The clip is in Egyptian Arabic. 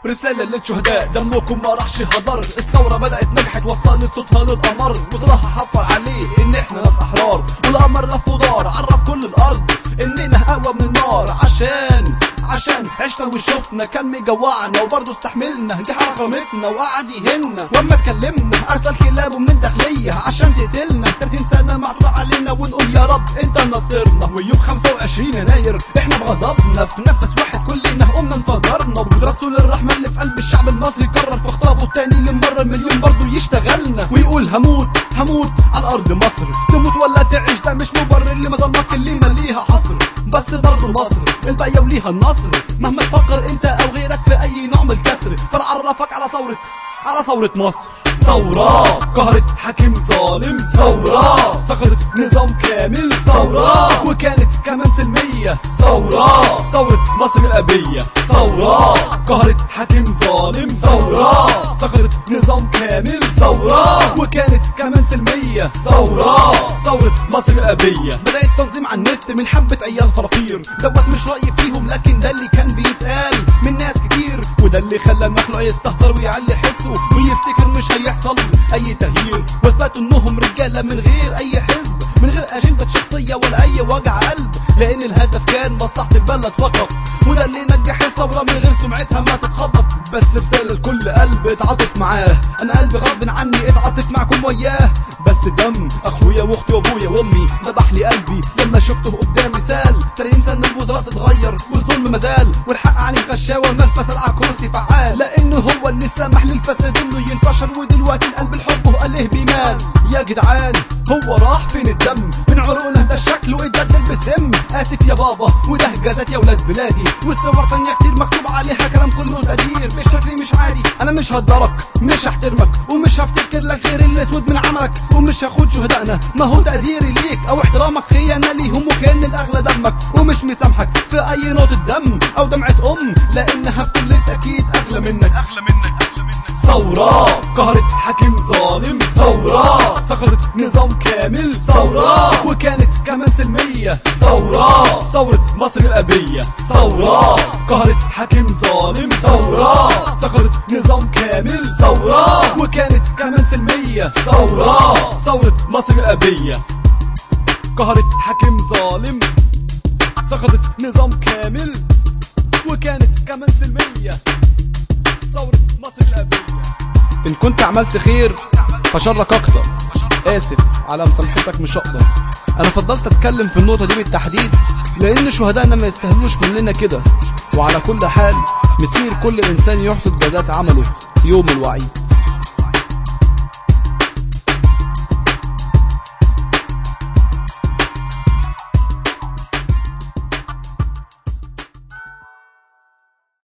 رسالة للشهداء دمكم ما راحش هدر الثورة بدأت نجحت وصل صوتها للقمر وصلاح حفر عليه ان احنا ناس احرار والقمر لف ودار عرف كل الارض اننا اقوى من النار عشان عشان عشنا وشفنا كان مجوعنا وبرضه استحملنا دي حركة رمتنا وقعد يهنا واما اتكلمنا ارسل كلابه من الداخلية عشان تقتلنا 30 سنة معطول علينا ونقول يا رب انت نصرنا ويوم 25 يناير احنا بغضبنا في نفس واحد كلنا قمنا انفجرنا وبرسول الرحمة اللي في قلب الشعب المصري قرر في خطابه التاني للمرة المليون برضه يشتغلنا ويقول هموت هموت على ارض مصر تموت ولا تعيش ده مش مبرر لمظلمك اللي مليها حصر بس برضه مصر الباقية وليها النصر مهما تفكر انت او غيرك في اي نوع من الكسر فنعرفك على ثورة على ثورة مصر ثورة قهرت حاكم ظالم ثورة سقطت نظام كامل ثورة وكانت كمان سلمية ثورة ثورة مصر الأبية ثورة قهرت حاكم ظالم ثورة سقطت نظام كامل ثورة وكانت كمان سلمية ثورة ثورة مصر الأبية بدأ التنظيم على النت من حبة عيال فرافير دوت مش رأيي فيهم لكن ده اللي كان بيتقال من ناس كتير وده اللي خلى المخلوق يستهتر ويعلي حسه ويفتكر مش هيحصل اي تغيير واثبتوا انهم رجاله من غير اي حزب من غير اجنده شخصيه ولا اي وجع قلب لان الهدف كان مصلحه البلد فقط وده اللي نجح الثوره من غير سمعتها ما تتخبط بس رساله لكل قلب اتعاطف معاه انا قلبي غصب عني اتعاطف معكم وياه بس دم اخويا واختي وابويا وامي ذبح لي قلبي لما شفته قدامي سال 30 سنه الوزراء تتغير والظلم مازال والحق عن الغشاوه ما الفساد على كرسي فعال لانه هو اللي سمح للفساد انه ينتشر ودلوقتي القلب الحب وقاله بيمال يا جدعان هو راح فين الدم من عروقنا ده شكله اتبدل بسم اسف يا بابا وده جازات يا ولاد بلادي والصور تانية كتير مكتوب عليها كلام كله تقدير بشكل مش عادي انا مش هقدرك مش هحترمك ومش هفتكر لك غير الاسود من عملك ومش هاخد شهدائنا ما هو تقديري ليك او احترامك خيانه ليهم وكان الاغلى دمك ومش مسامحك في اي نقطه دم او دمعه ام لانها بكل تاكيد اغلى منك اغلى منك اغلى منك ثورة قهرت حاكم ظالم ثورة سقطت نظام كامل ثورة وكانت كمان سلمية ثورة ثورة مصر الأبية ثورة قهرت حاكم ظالم ثورة سقطت نظام كامل ثورة وكانت كمان سلمية ثورة ثورة مصر الأبية قهرت حاكم ظالم سقطت نظام كامل وكانت كمان سلمية ثورة مصر الأبية إن كنت عملت خير فشرك أكتر آسف على مسامحتك مش هقدر أنا فضلت أتكلم في النقطة دي بالتحديد لأن شهدائنا ما يستاهلوش مننا كده وعلى كل حال مسير كل إنسان يحصد جزات عمله يوم الوعيد